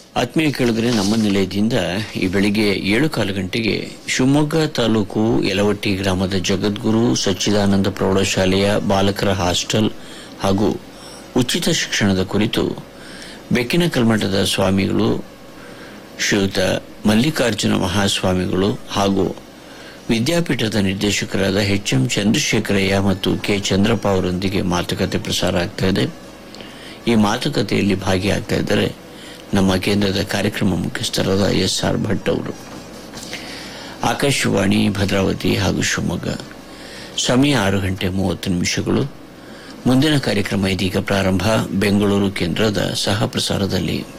ಆತ್ಮೀಯ ಕೇಳಿದ್ರೆ ನಮ್ಮ ನಿಲಯದಿಂದ ಈ ಬೆಳಿಗ್ಗೆ ಏಳು ಕಾಲು ಗಂಟೆಗೆ ಶಿವಮೊಗ್ಗ ತಾಲೂಕು ಯಲವಟ್ಟಿ ಗ್ರಾಮದ ಜಗದ್ಗುರು ಸಚ್ಚಿದಾನಂದ ಪ್ರೌಢಶಾಲೆಯ ಬಾಲಕರ ಹಾಸ್ಟೆಲ್ ಹಾಗೂ ಉಚಿತ ಶಿಕ್ಷಣದ ಕುರಿತು ಬೆಕ್ಕಿನ ಕಲ್ಮಠದ ಸ್ವಾಮಿಗಳು ಶ್ರೀಯುತ ಮಲ್ಲಿಕಾರ್ಜುನ ಮಹಾಸ್ವಾಮಿಗಳು ಹಾಗೂ ವಿದ್ಯಾಪೀಠದ ನಿರ್ದೇಶಕರಾದ ಎಚ್ ಎಂ ಚಂದ್ರಶೇಖರಯ್ಯ ಮತ್ತು ಕೆ ಚಂದ್ರಪ್ಪ ಅವರೊಂದಿಗೆ ಮಾತುಕತೆ ಪ್ರಸಾರ ಆಗ್ತಾ ಇದೆ ಈ ಮಾತುಕತೆಯಲ್ಲಿ ಭಾಗಿಯಾಗ್ತಾ ಇದ್ದಾರೆ ನಮ್ಮ ಕೇಂದ್ರದ ಕಾರ್ಯಕ್ರಮ ಮುಖ್ಯಸ್ಥರಾದ ಎಸ್ ಆರ್ ಭಟ್ ಅವರು ಆಕಾಶವಾಣಿ ಭದ್ರಾವತಿ ಹಾಗೂ ಶಿವಮೊಗ್ಗ ಸಮಯ ಆರು ಗಂಟೆ ಮೂವತ್ತು ನಿಮಿಷಗಳು ಮುಂದಿನ ಕಾರ್ಯಕ್ರಮ ಇದೀಗ ಪ್ರಾರಂಭ ಬೆಂಗಳೂರು ಕೇಂದ್ರದ ಸಹ ಪ್ರಸಾರದಲ್ಲಿ